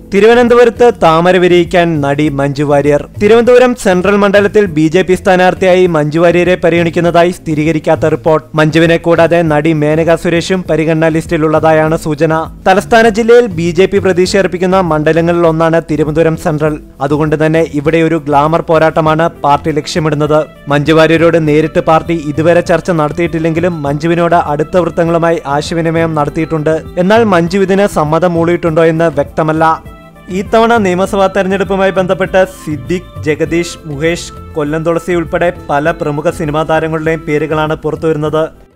തിരുവനന്തപുരത്ത് താമര വിരിയിക്കാൻ നടി മഞ്ജു വാര്യർ തിരുവനന്തപുരം സെൻട്രൽ മണ്ഡലത്തിൽ ബി ജെ പി സ്ഥാനാർത്ഥിയായി മഞ്ജു വാര്യരെ പരിഗണിക്കുന്നതായി സ്ഥിരീകരിക്കാത്ത റിപ്പോർട്ട് മഞ്ജുവിനെ കൂടാതെ നടി മേനക സുരേഷും പരിഗണനാ ലിസ്റ്റിലുള്ളതായാണ് സൂചന തലസ്ഥാന ജില്ലയിൽ ബി ജെ പി പ്രതീക്ഷയർപ്പിക്കുന്ന മണ്ഡലങ്ങളിൽ ഒന്നാണ് തിരുവനന്തപുരം സെൻട്രൽ അതുകൊണ്ട് തന്നെ ഇവിടെ ഒരു ഗ്ലാമർ പോരാട്ടമാണ് പാർട്ടി ലക്ഷ്യമിടുന്നത് മഞ്ജു വാര്യരോട് നേരിട്ട് പാർട്ടി ഇതുവരെ ചർച്ച നടത്തിയിട്ടില്ലെങ്കിലും മഞ്ജുവിനോട് അടുത്ത വൃത്തങ്ങളുമായി ആശയവിനിമയം നടത്തിയിട്ടുണ്ട് എന്നാൽ മഞ്ജു ഇതിന് സമ്മതം മൂളിയിട്ടുണ്ടോ എന്ന് വ്യക്തമല്ല ഈ തവണ നിയമസഭാ തെരഞ്ഞെടുപ്പുമായി ബന്ധപ്പെട്ട് സിദ്ദിഖ് ജഗദീഷ് മുകേഷ് കൊല്ലം തുളസി ഉൾപ്പെടെ പല പ്രമുഖ സിനിമാ താരങ്ങളുടെയും പേരുകളാണ് പുറത്തുവരുന്നത്